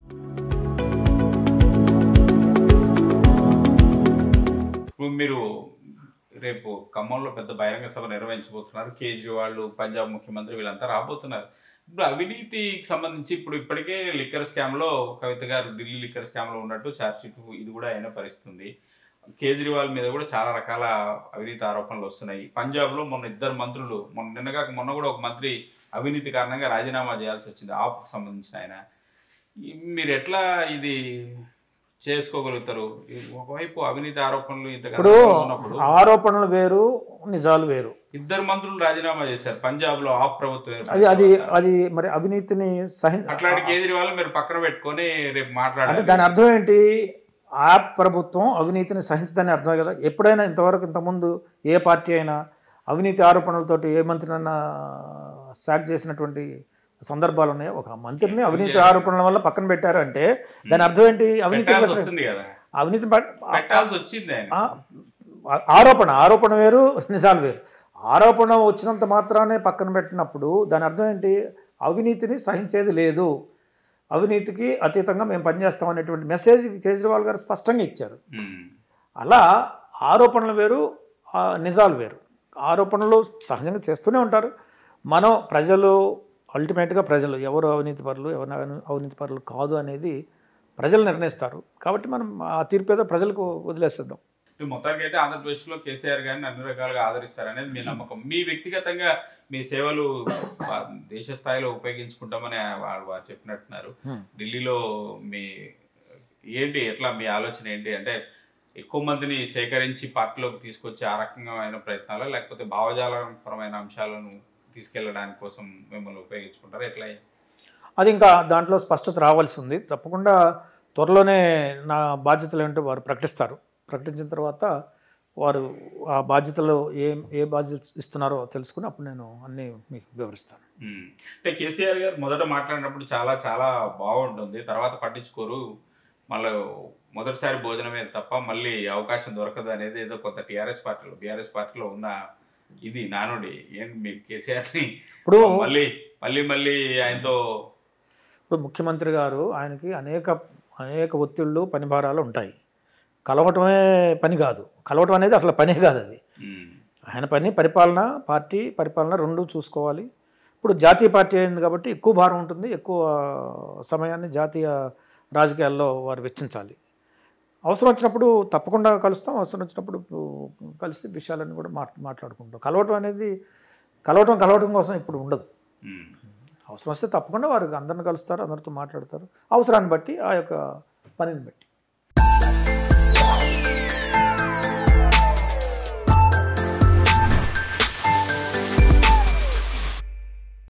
ఇప్పుడు మీరు రేపు ఖమ్మంలో పెద్ద బహిరంగ సభ నిర్వహించబోతున్నారు కేజ్రీవాల్ పంజాబ్ ముఖ్యమంత్రి వీళ్ళంతా రాబోతున్నారు ఇప్పుడు అవినీతికి సంబంధించి ఇప్పుడు ఇప్పటికే లిక్కర్ స్కామ్లో కవిత గారు ఢిల్లీ లిక్కర్ స్కామ్లో ఉన్నట్టు ఛార్జ్షీట్ ఇది కూడా అయిన పరిస్థితుంది కేజ్రీవాల్ మీద కూడా చాలా రకాల అవినీతి ఆరోపణలు వస్తున్నాయి పంజాబ్లో మొన్న ఇద్దరు మంత్రులు మొన్న నిన్నగాక మొన్న కూడా ఒక మంత్రి అవినీతి కారణంగా రాజీనామా చేయాల్సి వచ్చింది ఆప్కు సంబంధించిన ఆయన ఈ- మీరు ఎట్లా ఇది చేసుకోగలుగుతారు ఈ ఒకవైపు అవినీతి ఆరోపణలు ఇంతగా ఇప్పుడు ఉన్నప్పుడు ఆరోపణలు వేరు నిజాలు వేరు ఇద్దరు మంత్రులు రాజీనామా చేశారు పంజాబ్ లో ఆప్ ప్రభుత్వం అది అది ఏర్పడిన తర్వాత. అది మరి అవినీతిని సహి అట్లాంటి కేజ్రీవాల్ మీరు పక్కన పెట్టుకొని రేపు అంటే మాట్లాడాలి దాని అర్థం ఏంటి ఆ ప్రభుత్వం అవినీతిని సహించదని అర్థమే కదా ఎప్పుడైనా ఇంతవరకు ఇంతకుముందు ఏ పార్టీ అయినా అవినీతి ఆరోపణలతోటి ఏ మంత్రినైనా సాక్ చేసినటువంటి సందర్భాలు ఉన్నాయి ఒక మంత్రిని అవినీతి ఆరోపణల వల్ల పక్కన పెట్టారు అంటే దాని అర్థం ఏంటి అవినీతి పెట్టాల్సి పట్ల- వస్తుంది కదా అవినీతి పట్- పెట్టాల్సి వచ్చింది ఆయన ఆ- ఆరోపణ ఆరోపణ వేరు నిజాలు వేరు ఆరోపణ వచ్చినంత మాత్రానే పక్కన పెట్టినప్పుడు దాని అర్థం ఏంటి అవినీతిని సహించేది లేదు అవినీతికి అతీతంగా మేము పనిచేస్తాం అనేటువంటి మెసేజ్ కేజ్రీవాల్ గారు స్పష్టంగా ఇచ్చారు ఉమ్. అలా ఆరోపణలు వేరు ఆ నిజాలు వేరు ఆరోపణలు సహజంగా చేస్తూనే ఉంటారు మనం ప్రజలు అల్టిమేట్గా ప్రజలు ఎవరు అవినీతి పరులు ఎవరు అవి- అవినీతి పరులు కాదు అనేది ప్రజలు నిర్ణయిస్తారు కాబట్టి మనం ఆ తీర్పు ఏదో ప్రజలకు వదిలేసేద్దాం ఇప్పుడు మొత్తానికి అయితే ఆంధ్రప్రదేశ్లో కేసీఆర్ గారిని అన్ని రకాలుగా ఆదరిస్తారనేది మీ నమ్మకం మీ వ్యక్తిగతంగా మీ సేవలు ఆ, దేశ స్థాయిలో ఉపయోగించుకుంటామని వాళ్ళు వారు చెప్పినట్టున్నారు Hmm. ఢిల్లీలో మీ ఏంటి ఎట్లా మీ ఆలోచన ఏంటి అంటే ఎక్కువ మందిని సేకరించి పార్టీలోకి తీసుకొచ్చి ఆ రకమైన ప్రయత్నాలు లేకపోతే భావజాలపరమైన అంశాలను తీసుకెళ్ళడానికి కోసం మిమ్మల్ని ఉపయోగించుకుంటారా ఎట్లా అది ఇంకా దాంట్లో స్పష్టత రావాల్సి ఉంది తప్పకుండా త్వరలోనే నా బాధ్యతలు ఏంటో వారు ప్రకటిస్తారు ప్రకటించిన తర్వాత వారు ఆ బాధ్యతలు ఏ ఏ బాధ్యత ఇస్తున్నారో తెలుసుకుని అప్పుడు నేను అన్నీ మీకు వివరిస్తాను ఉమ్. అంటే కేసీఆర్ గారు మొదట మాట్లాడినప్పుడు చాలా చాలా బాగుంటుంది తర్వాత పట్టించుకోరు మళ్ళీ మొదటిసారి భోజనమే తప్ప మళ్ళీ అవకాశం దొరకదు అనేది ఏదో కొంత టీఆర్ఎస్ పార్టీలో బీఆర్ఎస్ పార్టీలో ఉన్న ఇది నానుడి ఏంటి మీ కేసీఆర్ని ఇప్పుడు మళ్ళీ మళ్ళీ మళ్ళీ ఆయనతో ఇప్పుడు ముఖ్యమంత్రి గారు ఆయనకి అనేక అనేక ఒత్తిళ్ళు పని భారాలు ఉంటాయి కలవటమే పని కాదు కలవటం అనేది అసలు పనే కాదు అది ఉమ్, ఆయన పని పరిపాలన పార్టీ పరిపాలన రెండు చూసుకోవాలి ఇప్పుడు జాతీయ పార్టీ అయింది కాబట్టి ఎక్కువ భారం ఉంటుంది ఎక్కువ సమయాన్ని జాతీయ రాజకీయాల్లో వారు వెచ్చించాలి అవసరం వచ్చినప్పుడు తప్పకుండా కలుస్తాం అవసరం వచ్చినప్పుడు కలిసి విషయాలన్నీ కూడా మాట్ మాట్లాడుకుంటాం కలవటం అనేది కలవటం కలవటం కోసం ఇప్పుడు ఉండదు ఉమ్. అవసరం వస్తే తప్పకుండా వారు అందరిని కలుస్తారు అందరితో మాట్లాడతారు అవసరాన్ని బట్టి ఆ యొక్క పనిని బట్టి